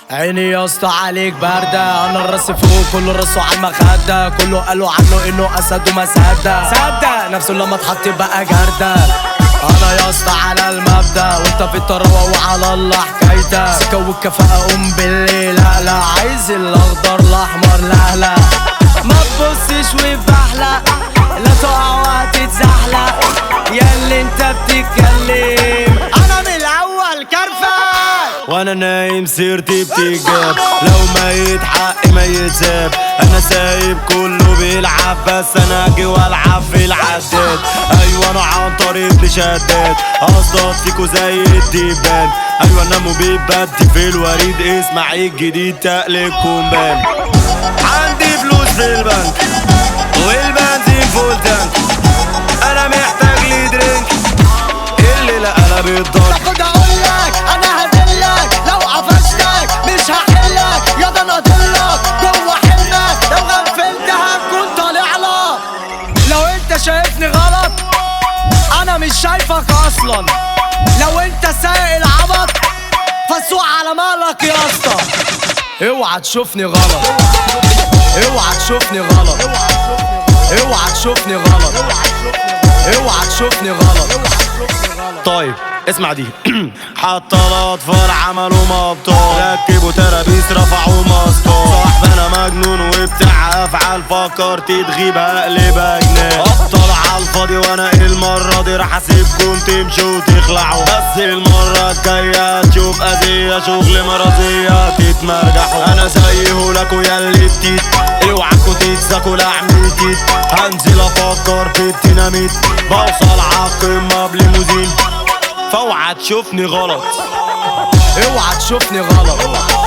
عيني يا اسطى عليك باردة انا الراس فوق كله راسه على المخدة كله قالوا عنه انه اسد وما صدق صدق نفسه لما اتحط بقى جردة انا يا اسطى على المبدأ وانت في الطراوة وعلى الله حكايتك سكة والكفاءة قوم بالليل لا لا عايز الاخضر الاحمر لا لا ما تبصش وبحلق لا تقع وهتتزحلق يا اللي انت بتتكلم انا من الاول كرفة وانا نايم سيرتي بتجاب لو ميت حقي ما يتساب انا سايب كله بيلعب بس انا اجي والعب في العداد ايوه انا عن طريق ابن شداد اصطاد فيكو زي الديبان ايوه انا مبيب بدي في الوريد اسمع الجديد تقلب كومبان عندي فلوس في البنك والبنزين فول تانك انا محتاج لي درينك الليله قلبت ضرب باخد اقولك انا هدلك لو قفشتك مش هحلك يا ده انا ضلك جوه حلمك لو غفلت هكون طالع لك لو انت شايفني غلط انا مش شايفك اصلا لو انت سايق العبط فسوق على مالك يا اسطى اوعى تشوفني غلط اوعى تشوفني غلط اوعى تشوفني غلط اوعى تشوفني غلط طيب اسمع دي حتى الاطفال عملوا مبطال ركبوا ترابيس رفعوا مسطول صاحبنا مجنون وبتاع افعال فكرت تغيب هقلبها جنان ابطال على الفاضي وانا المره دي راح اسيبكم تمشوا وتخلعوا بس المره الجايه تشوف اذيه شغل مرضيه تتمرجحوا انا زيه لكوا يا اللي بتيت اوعكوا تتسكوا لعمتي هنزل افكر في الديناميت بوصل عالقمه بليموزين فاوعى تشوفني غلط اوعى تشوفني غلط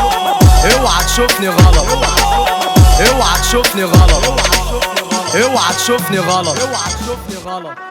اوعى تشوفني غلط اوعى تشوفني غلط اوعى تشوفني غلط اوعى تشوفني غلط